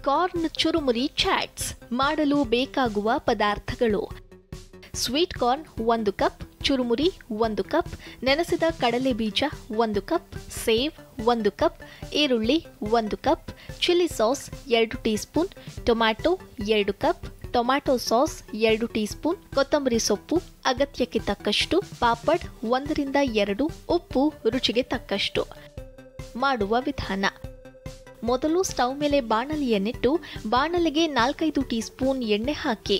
corn ಚುರುಮುರಿ ಚಾಟ್ಸ್ ಮಾಡಲು ಬೇಕಾಗುವ ಪದಾರ್ಥಗಳು ಸ್ವೀಟ್ ಕಾರ್ನ್ ಒಂದು ಕಪ್ ಚುರುಮುರಿ ಒಂದು ಕಪ್ ನೆನೆಸಿದ ಕಡಲೆ ಬೀಜ ಒಂದು ಕಪ್ ಸೇವ್ ಒಂದು ಕಪ್ ಈರುಳ್ಳಿ ಒಂದು ಕಪ್ ಚಿಲ್ಲಿ ಸಾಸ್ ಎರಡು ಟೀ ಸ್ಪೂನ್ ಟೊಮ್ಯಾಟೊ ಎರಡು ಕಪ್ ಟೊಮ್ಯಾಟೊ ಸಾಸ್ ಎರಡು ಟೀ ಸ್ಪೂನ್ ಕೊತ್ತಂಬರಿ ಸೊಪ್ಪು ಅಗತ್ಯಕ್ಕೆ ತಕ್ಕಷ್ಟು ಪಾಪಡ್ ಒಂದರಿಂದ ಎರಡು ಉಪ್ಪು ರುಚಿಗೆ ತಕ್ಕಷ್ಟು ಮಾಡುವ ವಿಧಾನ ಮೊದಲು ಸ್ಟವ್ ಮೇಲೆ ಬಾಣಲಿಯನ್ನಿಟ್ಟು ಬಾಣಲಿಗೆ ನಾಲ್ಕೈದು ಟೀ ಸ್ಪೂನ್ ಎಣ್ಣೆ ಹಾಕಿ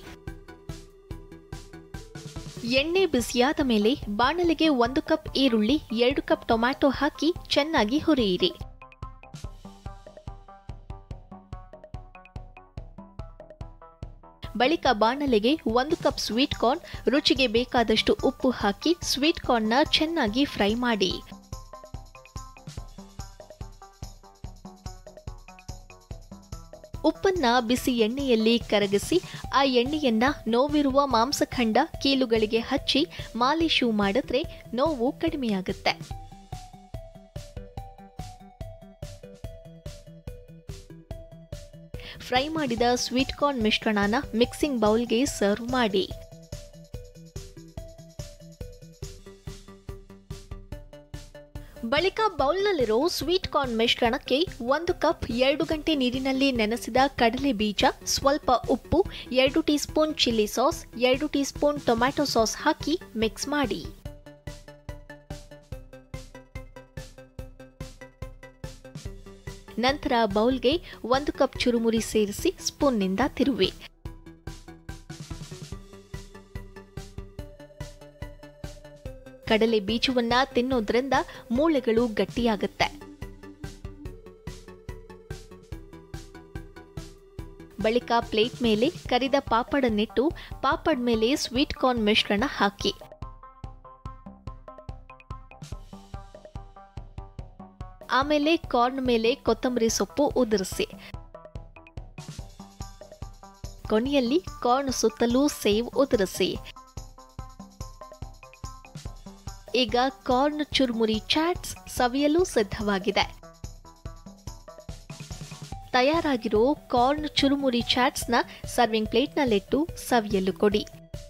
ಎಣ್ಣೆ ಬಿಸಿಯಾದ ಮೇಲೆ ಬಾಣಲಿಗೆ ಒಂದು ಕಪ್ ಈರುಳ್ಳಿ ಎರಡು ಕಪ್ ಟೊಮ್ಯಾಟೊ ಹಾಕಿ ಚೆನ್ನಾಗಿ ಹುರಿಯಿರಿ ಬಳಿಕ ಬಾಣಲೆಗೆ ಒಂದು ಕಪ್ ಸ್ವೀಟ್ ಕಾರ್ನ್ ರುಚಿಗೆ ಬೇಕಾದಷ್ಟು ಉಪ್ಪು ಹಾಕಿ ಸ್ವೀಟ್ ಕಾರ್ನ್ನ ಚೆನ್ನಾಗಿ ಫ್ರೈ ಮಾಡಿ ಉಪ್ಪನ್ನ ಬಿಸಿ ಎಣ್ಣೆಯಲ್ಲಿ ಕರಗಿಸಿ ಆ ಎಣ್ಣೆಯನ್ನ ನೋವಿರುವ ಮಾಂಸಖಂಡ ಕೀಲುಗಳಿಗೆ ಹಚ್ಚಿ ಮಾಲಿಶು ಮಾಡಿದ್ರೆ ನೋವು ಕಡಿಮೆಯಾಗುತ್ತೆ ಫ್ರೈ ಮಾಡಿದ ಸ್ವೀಟ್ ಕಾರ್ನ್ ಮಿಶ್ರಣನ ಮಿಕ್ಸಿಂಗ್ ಬೌಲ್ಗೆ ಸರ್ವ್ ಮಾಡಿ ಬಳಿಕ ಬೌಲ್ನಲ್ಲಿರೋ ಸ್ವೀಟ್ ಕಾರ್ನ್ ಮಿಶ್ರಣಕ್ಕೆ ಒಂದು ಕಪ್ ಎರಡು ಗಂಟೆ ನೀರಿನಲ್ಲಿ ನೆನೆಸಿದ ಕಡಲೆ ಬೀಜ ಸ್ವಲ್ಪ ಉಪ್ಪು ಎರಡು ಟೀ ಸ್ಪೂನ್ ಚಿಲ್ಲಿ ಸಾಸ್ ಎರಡು ಟೀ ಸ್ಪೂನ್ ಟೊಮ್ಯಾಟೊ ಸಾಸ್ ಹಾಕಿ ಮಿಕ್ಸ್ ಮಾಡಿ ನಂತರ ಬೌಲ್ಗೆ ಒಂದು ಕಪ್ ಚುರುಮುರಿ ಸೇರಿಸಿ ಸ್ಪೂನ್ನಿಂದ ತಿರುವಿ ಕಡಲೆ ಬೀಜವನ್ನ ತಿನ್ನೋದ್ರಿಂದ ಮೂಳೆಗಳು ಗಟ್ಟಿಯಾಗುತ್ತೆ ಬಳಿಕ ಪ್ಲೇಟ್ ಮೇಲೆ ಕರಿದ ಪಾಪಡನ್ನಿಟ್ಟು ಪಾಪಡ್ ಮೇಲೆ ಸ್ವೀಟ್ ಕಾರ್ನ್ ಮಿಶ್ರಣ ಹಾಕಿ ಆಮೇಲೆ ಕಾರ್ನ್ ಮೇಲೆ ಕೊತ್ತಂಬರಿ ಸೊಪ್ಪು ಉದುರಿಸಿ ಕೊನೆಯಲ್ಲಿ ಕಾರ್ನ್ ಸುತ್ತಲೂ ಸೇವ್ ಉದುರಿಸಿ ಈಗ ಕಾರ್ನ್ ಚುರುಮುರಿ ಚಾಟ್ಸ್ ಸವಿಯಲು ಸಿದ್ಧವಾಗಿದೆ ತಯಾರಾಗಿರೋ ಕಾರ್ನ್ ಚುರುಮುರಿ ಚಾಟ್ಸ್ನ ಸರ್ವಿಂಗ್ ಪ್ಲೇಟ್ನಲ್ಲಿಟ್ಟು ಸವಿಯಲು ಕೊಡಿ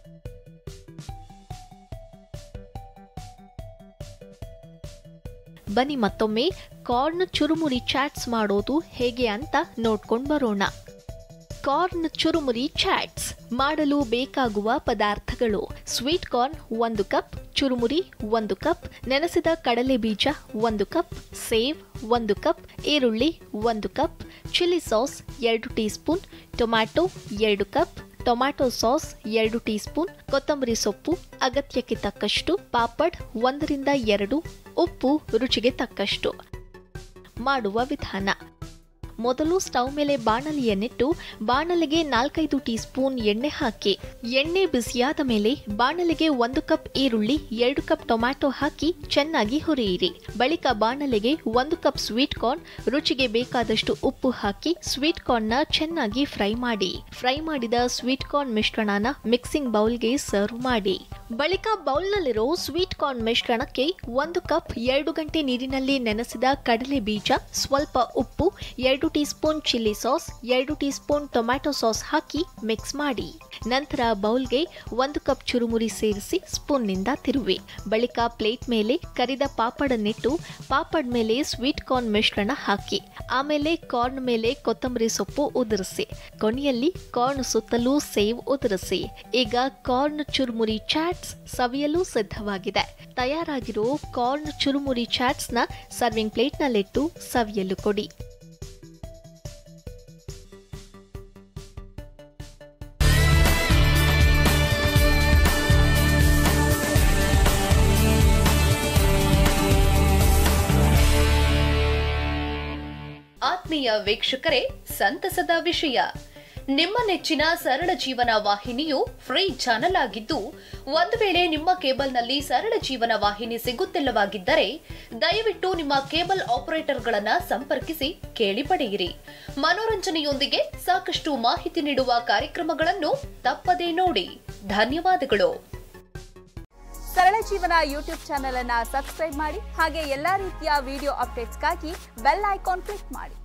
ಬನ್ನಿ ಮತ್ತೊಮ್ಮೆ ಕಾರ್ನ್ ಚುರುಮುರಿ ಚಾಟ್ಸ್ ಮಾಡೋದು ಹೇಗೆ ಅಂತ ನೋಡ್ಕೊಂಡು ಬರೋಣ ಕಾರ್ನ್ ಚುರುಮುರಿ ಚಾಟ್ಸ್ ಮಾಡಲು ಬೇಕಾಗುವ ಪದಾರ್ಥಗಳು ಸ್ವೀಟ್ ಕಾರ್ನ್ ಒಂದು ಕಪ್ ಚುರುಮುರಿ ಒಂದು ಕಪ್ ನೆನೆಸಿದ ಕಡಲೆ ಬೀಜ ಒಂದು ಕಪ್ ಸೇವ್ ಒಂದು ಕಪ್ ಈರುಳ್ಳಿ ಒಂದು ಕಪ್ ಚಿಲ್ಲಿ ಸಾಸ್ ಎರಡು ಟೀ ಸ್ಪೂನ್ ಟೊಮ್ಯಾಟೊ ಎರಡು ಕಪ್ ಟೊಮ್ಯಾಟೊ ಸಾಸ್ ಎರಡು ಟೀ ಸ್ಪೂನ್ ಕೊತ್ತಂಬರಿ ಸೊಪ್ಪು ಅಗತ್ಯಕ್ಕೆ ತಕ್ಕಷ್ಟು ಪಾಪಡ್ ಒಂದರಿಂದ ಎರಡು ಉಪ್ಪು ರುಚಿಗೆ ತಕ್ಕಷ್ಟು ಮಾಡುವ ವಿಧಾನ ಮೊದಲು ಸ್ಟವ್ ಮೇಲೆ ಬಾಣಲಿಯನ್ನಿಟ್ಟು ಬಾಣಲಿಗೆ ನಾಲ್ಕೈದು ಟೀ ಸ್ಪೂನ್ ಎಣ್ಣೆ ಹಾಕಿ ಎಣ್ಣೆ ಬಿಸಿಯಾದ ಮೇಲೆ ಬಾಣಲಿಗೆ ಒಂದು ಕಪ್ ಈರುಳ್ಳಿ ಎರಡು ಕಪ್ ಟೊಮ್ಯಾಟೊ ಹಾಕಿ ಚೆನ್ನಾಗಿ ಹುರಿಯಿರಿ ಬಳಿಕ ಬಾಣಲಿಗೆ ಒಂದು ಕಪ್ ಸ್ವೀಟ್ ಕಾರ್ನ್ ರುಚಿಗೆ ಬೇಕಾದಷ್ಟು ಉಪ್ಪು ಹಾಕಿ ಸ್ವೀಟ್ ಕಾರ್ನ್ನ ಚೆನ್ನಾಗಿ ಫ್ರೈ ಮಾಡಿ ಫ್ರೈ ಮಾಡಿದ ಸ್ವೀಟ್ ಕಾರ್ನ್ ಮಿಶ್ರಣನ ಮಿಕ್ಸಿಂಗ್ ಬೌಲ್ಗೆ ಸರ್ವ್ ಮಾಡಿ ಬಳಿಕ ಬೌಲ್ನಲ್ಲಿರೋ ಸ್ವೀಟ್ ಕಾರ್ನ್ ಮಿಶ್ರಣಕ್ಕೆ ಒಂದು ಕಪ್ ಎರಡು ಗಂಟೆ ನೀರಿನಲ್ಲಿ ನೆನೆಸಿದ ಕಡಲೆ ಬೀಜ ಸ್ವಲ್ಪ ಉಪ್ಪು ಎರಡು ಟೀ ಸ್ಪೂನ್ ಚಿಲ್ಲಿ ಸಾಸ್ ಎರಡು ಟೀ ಸ್ಪೂನ್ ಟೊಮ್ಯಾಟೊ ಸಾಸ್ ಹಾಕಿ ಮಿಕ್ಸ್ ಮಾಡಿ ನಂತರ ಬೌಲ್ಗೆ ಒಂದು ಕಪ್ ಚುರುಮುರಿ ಸೇರಿಸಿ ಸ್ಪೂನ್ನಿಂದ ತಿರುವಿ ಬಳಿಕ ಪ್ಲೇಟ್ ಮೇಲೆ ಕರಿದ ಪಾಪಡನ್ನಿಟ್ಟು ಪಾಪಡ್ ಮೇಲೆ ಸ್ವೀಟ್ ಕಾರ್ನ್ ಮಿಶ್ರಣ ಹಾಕಿ ಆಮೇಲೆ ಕಾರ್ನ್ ಮೇಲೆ ಕೊತ್ತಂಬರಿ ಸೊಪ್ಪು ಉದುರಿಸಿ ಕೊನೆಯಲ್ಲಿ ಕಾರ್ನ್ ಸುತ್ತಲೂ ಸೇವ್ ಉದುರಿಸಿ ಈಗ ಕಾರ್ನ್ ಚುರುಮುರಿ ಚಾಟ್ಸ್ ಸವಿಯಲು ಸಿದ್ಧವಾಗಿದೆ ತಯಾರಾಗಿರೋ ಕಾರ್ನ್ ಚುರುಮುರಿ ಚಾಟ್ಸ್ನ ಸರ್ವಿಂಗ್ ಪ್ಲೇಟ್ನಲ್ಲಿಟ್ಟು ಸವಿಯಲು ಕೊಡಿ ಆತ್ಮೀಯ ವೀಕ್ಷಕರೇ ಸಂತಸದ ವಿಷಯ ನಿಮ್ಮ ನೆಚ್ಚಿನ ಸರಳ ಜೀವನ ವಾಹಿನಿಯು ಫ್ರೀ ಚಾನೆಲ್ ಆಗಿದ್ದು ಒಂದು ವೇಳೆ ನಿಮ್ಮ ಕೇಬಲ್ನಲ್ಲಿ ಸರಳ ಜೀವನ ವಾಹಿನಿ ಸಿಗುತ್ತಿಲ್ಲವಾಗಿದ್ದರೆ ದಯವಿಟ್ಟು ನಿಮ್ಮ ಕೇಬಲ್ ಆಪರೇಟರ್ಗಳನ್ನ ಸಂಪರ್ಕಿಸಿ ಕೇಳಿ ಪಡೆಯಿರಿ ಮನೋರಂಜನೆಯೊಂದಿಗೆ ಸಾಕಷ್ಟು ಮಾಹಿತಿ ನೀಡುವ ಕಾರ್ಯಕ್ರಮಗಳನ್ನು ತಪ್ಪದೇ ನೋಡಿ ಧನ್ಯವಾದಗಳು ಸರಳ ಜೀವನ ಯೂಟ್ಯೂಬ್ ಚಾನೆಲ್ ಅನ್ನ ಸಬ್ಸ್ಕ್ರೈಬ್ ಮಾಡಿ ಹಾಗೆ ಎಲ್ಲಾ ರೀತಿಯ ವಿಡಿಯೋ ಅಪ್ಡೇಟ್ಸ್ಗಾಗಿ ಬೆಲ್ ಐಕಾನ್ ಕ್ಲಿಕ್ ಮಾಡಿ